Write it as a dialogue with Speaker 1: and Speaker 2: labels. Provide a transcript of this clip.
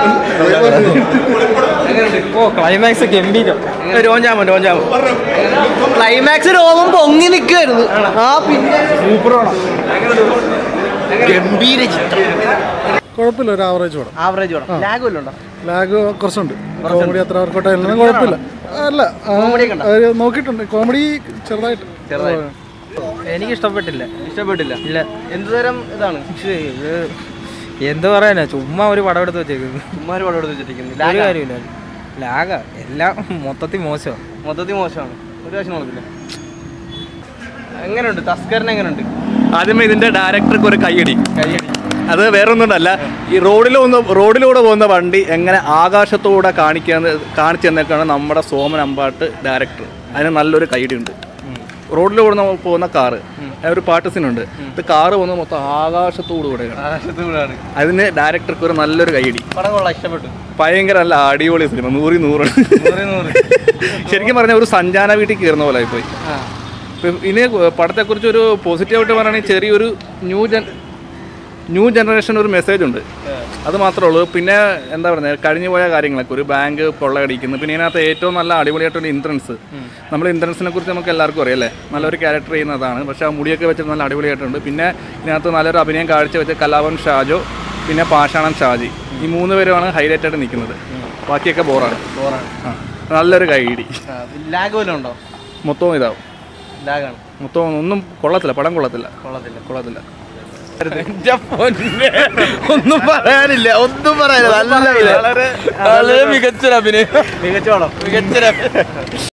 Speaker 1: ഓ climax ഗംഭീരം
Speaker 2: രോഞ്ചാമോ രോഞ്ചാമോ climax രോമം പൊങ്ങി നിൽക്കുമായിരുന്നു ആ പിന്നെ ഗംഭീര ചിത്രം
Speaker 3: കുഴപ്പമില്ല ഒരു ആവറേജ് പടം
Speaker 2: ആവറേജ് വേണം ലാഗ് വല്ലതും ഉണ്ടോ
Speaker 3: ലാഗ് കുറച്ചുണ്ട് കോമഡി അത്ര വർക്കൗട്ട് ആയില്ലെങ്കിലും കുഴപ്പമില്ല അല്ല ആ,
Speaker 2: കോമഡിയൊക്കെ ഉണ്ടോ?
Speaker 3: ഒരു നോക്കിയിട്ടുണ്ട് കോമഡി ചെറുതായിട്ട്
Speaker 2: ചെറുതായിട്ട്.
Speaker 1: എനിക്ക് ഇഷ്ടപ്പെട്ടില്ല
Speaker 2: ഇഷ്ടപ്പെട്ടില്ല
Speaker 1: ഇല്ല
Speaker 2: എന്ത് തരം ഇതാണ്
Speaker 1: പക്ഷേ ഇത് എന്ത് പറയാനാ ചുമ്മാ ഒരു പടം എടുത്ത് വെച്ചേക്കുന്നു
Speaker 2: ചുമ്മാ ഒരു പടം എടുത്ത് വെച്ചിരിക്കുന്നത്
Speaker 1: ഒരു
Speaker 2: ലാഗ്
Speaker 1: കാര്യമില്ല ലാഗ എല്ലാം മൊത്തത്തിൽ മോശമാണ്
Speaker 2: മൊത്തത്തിൽ മോശമാണ് ഒരു കാശം നോക്കില്ല എങ്ങനെയുണ്ട് തസ്കരൻ എങ്ങനെയുണ്ട്
Speaker 4: ആദ്യമേ ഇതിന്റെ ഡയറക്ടർക്ക് ഒരു കൈയടി
Speaker 2: കൈയടി
Speaker 4: അത് വേറൊന്നുമല്ല ഈ റോഡിൽ ഒന്ന് റോഡിലൂടെ പോകുന്ന വണ്ടി എങ്ങനെ ആകാശത്തോടെ കാണിക്കാന്ന് കാണിച്ചു തന്നേക്കാണ് നമ്മുടെ സോമൻ അമ്പാട്ട് ഡയറക്ടർ അതിന് നല്ലൊരു കൈയടി ഉണ്ട് റോഡിലൂടെ നമ്മ- പോകുന്ന കാറ് ഒരു പാട്ട് സീനുണ്ട് ഇത് കാറ് പോകുന്നത് മൊത്തം ആകാശത്തോടു കൂടെയാണ്
Speaker 2: ആകാശത്തൂടാണ്
Speaker 4: അതിന് ഡയറക്ടർക്ക് ഒരു നല്ലൊരു കൈയടി
Speaker 2: പടം കൊള്ളാം ഇഷ്ടപ്പെട്ടു
Speaker 4: ഭയങ്കര നല്ല അടിപൊളി സിനിമ നൂറി നൂറ്
Speaker 2: നൂറ് നൂറ്
Speaker 4: ശരിക്കും പറഞ്ഞാൽ ഒരു സഞ്ചാന വീട്ടിൽ കയറുന്ന പോലെ ആയിപ്പോയി
Speaker 2: ആ
Speaker 4: ഇപ്പം ഇനി പടത്തെക്കുറിച്ച് ഒരു പോസിറ്റീവായിട്ട് പറയുകയാണെങ്കിൽ ചെറിയൊരു ന്യൂ ജൻ ന്യൂ ജനറേഷൻ ഒരു മെസ്സേജ് ഉണ്ട് അത് മാത്രമേ ഉള്ളൂ പിന്നെ എന്താ പറയുന്നത് കഴിഞ്ഞു പോയ കാര്യങ്ങളൊക്കെ ഒരു ബാങ്ക് കൊള്ളയടിക്കുന്നു പിന്നെ ഇതിനകത്ത് ഏറ്റവും നല്ല അടിപൊളിയായിട്ടൊരു ഇൻഷുറൻസ് നമ്മൾ ഇൻഷുറൻസിനെ കുറിച്ച് നമുക്ക് എല്ലാവർക്കും അറിയാം അല്ലേ നല്ലൊരു ക്യാരക്ടർ ചെയ്യുന്നതാണ് പക്ഷേ ആ മുടിയൊക്കെ വെച്ചിട്ട് നല്ല അടിപൊളിയായിട്ടുണ്ട് പിന്നെ ഇതിനകത്ത് നല്ലൊരു അഭിനയം കാഴ്ചവെച്ച കലാഭവൻ ഷാജോ പിന്നെ പാഷാണം ഷാജി ഈ മൂന്ന് പേരുമാണ് ഹൈലൈറ്റ് ആയിട്ട് നിൽക്കുന്നത് ബാക്കിയൊക്കെ ബോറാണ്
Speaker 2: ബോറാണ്
Speaker 4: ആ നല്ലൊരു കൈയിടി
Speaker 2: ലാഗ് വല്ലതും ഉണ്ടോ
Speaker 4: മൊത്തവും ഇതാവും
Speaker 2: ലാഗാണ്
Speaker 4: മൊത്തം ഒന്നും കൊള്ളത്തില്ല പടം കൊള്ളത്തില്ല
Speaker 2: കൊള്ളത്തില്ല
Speaker 4: കൊള്ളത്തില്ല
Speaker 2: ഒന്നും പറയാനില്ല ഒന്നും പറയാനില്ല നല്ല വളരെ മികച്ചൊരു അഭിനയം മികച്ച പടം മികച്ചൊരു